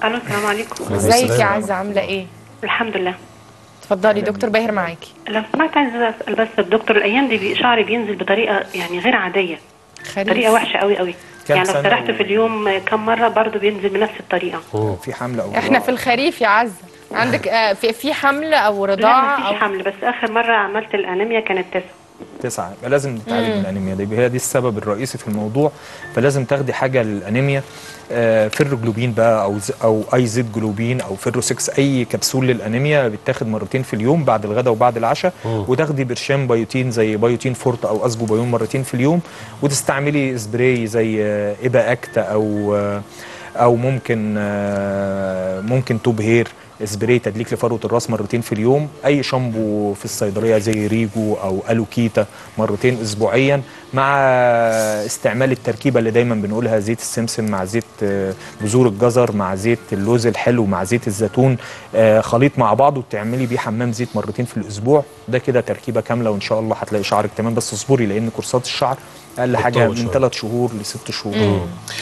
الو السلام عليكم ازيك يا عزه عامله ايه الحمد لله اتفضلي دكتور باهر معاكي لو سمحت عايزه اسال بس الدكتور الايام دي بي- شعري بينزل بطريقه يعني غير عاديه خريف طريقه وحشه قوي قوي كام يعني لو سنة سرحت و- في اليوم كم مره برضو بينزل بنفس الطريقه في حمله او احنا في الخريف يا عزه عندك آه، في في حمل او لا رضاعه مفيش او حمل بس اخر مره عملت الانيميا كانت تسعة تسعة يبقى لازم نتعالج من الانيميا دي هي دي السبب الرئيسي في الموضوع فلازم تاخدي حاجه للانيميا آه، فيروجلوبين بقى او ز- او اي زيت جلوبين او فيرو 6 اي كبسول للانيميا بيتاخد مرتين في اليوم بعد الغداء وبعد العشاء وتاخدي برشام بايوتين زي بايوتين فورت او اسبو بايون مرتين في اليوم وتستعملي سبراي زي آه، ابا اكتا او آه، او ممكن آه، ممكن توب هير سبراي تدليك لفروه الراس مرتين في اليوم اي شامبو في الصيدليه زي ريجو او الوكيتا مرتين اسبوعيا مع استعمال التركيبه اللي دايما بنقولها زيت السمسم مع زيت آه، بذور الجزر مع زيت اللوز الحلو مع زيت الزيتون آه، خليط مع بعض وتعملي بيه حمام زيت مرتين في الاسبوع ده كده تركيبه كامله وان شاء الله هتلاقي شعرك تمام بس اصبري لان كورسات الشعر اقل حاجه بتطول من شوية. ثلاث شهور لست شهور